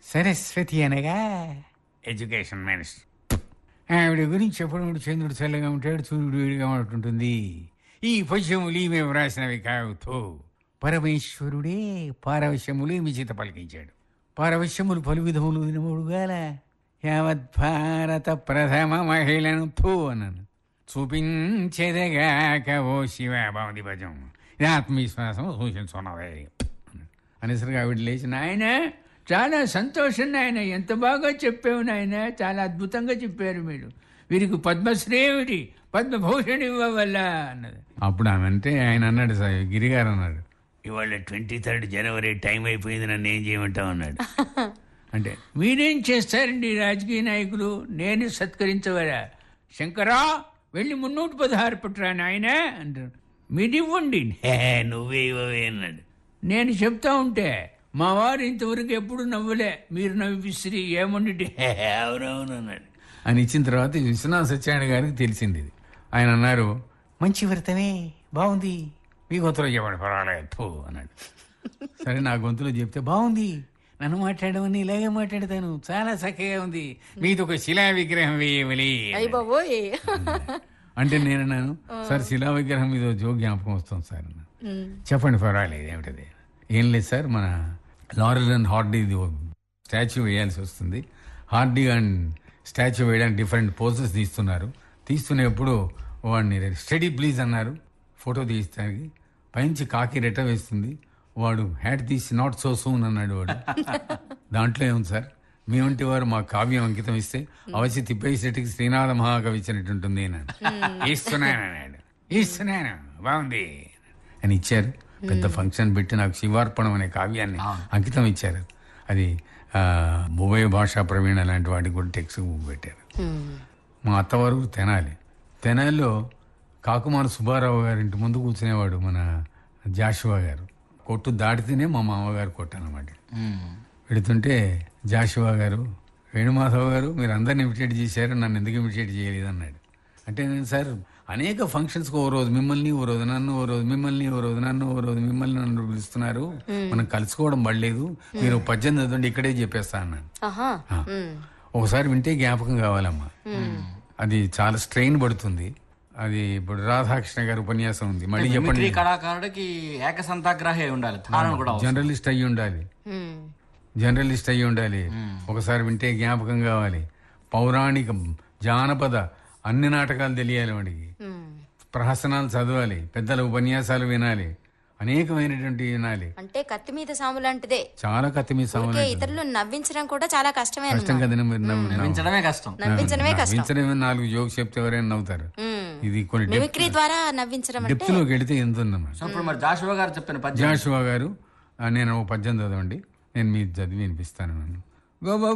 సరస్వతి అనగా education minister ఆవిడ గురించి చెప్పడం చంద్రుడు చల్లగా ఉంటాడు సూర్యుడు వేడిగా ఉంటుంటుంది ఈ పద్యములు ఈమె వ్రాసినవి కావుతో పరమేశ్వరుడే పారవశ్యములు మిచిత పలికించాడు పారవశ్యములు పలు విధములు వినముడుగాల యావత్ భారత ప్రథమ మహిళను థూ అన్నాను చూపించేదగాక ఓ శివ బాగుంది భజం ఇది ఆత్మవిశ్వాసం సూచించున్నది అనేసరికి ఆవిడ లేచి నాయన చాలా సంతోషం నాయన ఎంత బాగా చెప్పావు నాయన చాలా అద్భుతంగా చెప్పారు మీరు వీరికి పద్మశ్రీ ఏమిటి పద్మభూషణ్ ఇవ్వవల్ల అన్నది అప్పుడు ఆమె అంటే ఆయన అన్నాడు సార్ గిరిగారు అన్నాడు ఇవాళ ట్వంటీ థర్డ్ జనవరి టైం అయిపోయింది నన్ను ఏం చేయమంటావు అన్నాడు అంటే మీరేం చేస్తారండి రాజకీయ నాయకులు నేను సత్కరించవరా శంకరా వెళ్ళి మున్నూటి పదహారు పుట్రా నాయన అంటాడు మీరు ఇవ్వండి "హే, నువ్వే ఇవ్వవే అన్నాడు నేను చెప్తా ఉంటే మా వారు ఇంతవరకు ఎప్పుడు నవ్వలే మీరు నవ్విసిరి ఏమండి అవునవును అన్నాడు అని ఇచ్చిన తర్వాత విశ్వనాథ సత్యనారాయణ గారికి తెలిసింది ఇది ఆయన అన్నారు మంచి వ్రతమే బాగుంది మీ గొంతులో చెప్పండి పర్వాలేదు ఫు అన్నాడు సరే నా గొంతులో చెప్తే బాగుంది నన్ను మాట్లాడమని ఇలాగే మాట్లాడతాను చాలా చక్కగా ఉంది మీది ఒక శిలా విగ్రహం వేయవలి అయ్యి బాబోయ్ అంటే నేను అన్నాను సార్ శిలా విగ్రహం మీద ఓ జోక్ జ్ఞాపకం వస్తుంది సార్ అన్నాను. చెప్పండి పర్వాలేదు ఏమిటది ఏం లేదు సార్ మన లారెల్ అండ్ హార్డీ స్టాచ్యూ వేయాల్సి వస్తుంది హార్డీ అండ్ స్టాచ్యూ వేయడానికి డిఫరెంట్ పోజెస్ తీస్తున్నారు తీస్తున్నప్పుడు వాడిని స్టడీ ప్లీజ్ అన్నారు ఫోటో తీయడానికి పైనుంచి కాకి రెట్ట వేస్తుంది వాడు హ్యాట్ తీసి నాట్ సో సూన్ అన్నాడు వాడు దాంట్లో ఏముంది సార్ మీ వంటి వారు మా కావ్యం అంకితం ఇస్తే అవశ్య తిప్పేసేటికి శ్రీనాథ మహాకవి ఇచ్చినట్టుంటుంది అని ఇస్తున్నాను అన్నాడు ఇస్తున్నాను బాగుంది అని ఇచ్చారు పెద్ద ఫంక్షన్ పెట్టి నాకు శివార్పణం అనే కావ్యాన్ని అంకితం ఇచ్చారు అది ఆ, ఉభయ భాషా ప్రవీణ లాంటి వాటికి కూడా టెక్స్ట్ బుక్ పెట్టారు మా అత్తవారు తెనాలి తెనాలిలో కాకుమాన సుబ్బారావు గారి ఇంటి ముందు కూర్చునేవాడు మన జాషువా గారు కొట్టు దాటితేనే మా మామగారు కొట్టానమాట పెడుతుంటే జాషువా గారు వేణుమాధవ్ గారు మీరు అందరిని ఇమిటేట్ చేశారు నన్ను ఎందుకు ఇమిటేట్ చేయలేదు అన్నాడు అంటే నేను సార్ అనేక ఫంక్షన్స్కి ఓ రోజు మిమ్మల్ని ఓ రోజు నన్ను ఓ రోజు మిమ్మల్ని ఓ రోజు నన్ను ఓ రోజు మిమ్మల్ని నన్ను పిలుస్తున్నారు మనం కలుసుకోవడం పడలేదు మీరు పద్దెనిమిది చదవండి ఇక్కడే చెప్పేస్తా అన్నాను ఆహా ఆ. ఒకసారి వింటే జ్ఞాపకం కావాలమ్మా అది చాలా స్ట్రెయిన్ పడుతుంది అది ఇప్పుడు రాధాకృష్ణ గారి ఉపన్యాసం ఉంది మళ్ళీ చెప్పండి మిమిక్రీ కళాకారుడికి ఏకసంతాగ్రహే ఉండాలి ధారణ కూడా అవసరం. జర్నలిస్ట్ అయ్యి ఉండాలి ఉమ్. జర్నలిస్ట్ అయ్యి ఉండాలి ఒకసారి వింటే జ్ఞాపకం కావాలి పౌరాణిక జానపద అన్ని నాటకాలు తెలియాలి వాడికి ఉమ్. ప్రహసనాలు చదవాలి పెద్దల ఉపన్యాసాలు వినాలి అనేకమైనటువంటి వినాలి అంటే కత్తి మీద సాము లాంటిదే చాలా కత్తి మీ ఊరికే సామాన్య ఇతరులు నవ్వించడం కూడా చాలా కష్టమే కష్టం అన్నమాట కదండి మీరు నవ్వు- నవ్వు- నవ్వించడమే కష్టం నవ్వించడమే కష్టం నవ్వించడమే నాలుగు జోక్స్ చెప్తే ఎవరైనా నవ్వుతారు ఉమ్. ఇది కొన్ని డెప్త్ మిమిక్రీ ద్వారా నవ్వించడం అంటే డెప్త్ లోకి వెళితే ఎంత ఉందన్నమాట సో ఇప్పుడు మరి జాషువా గారు చెప్పిన పద్యం జాషువా గారు ఆ, నేను ఓ పద్యం చదవండి నేను మీ చదివి వినిపిస్తాను నన్ను గోబా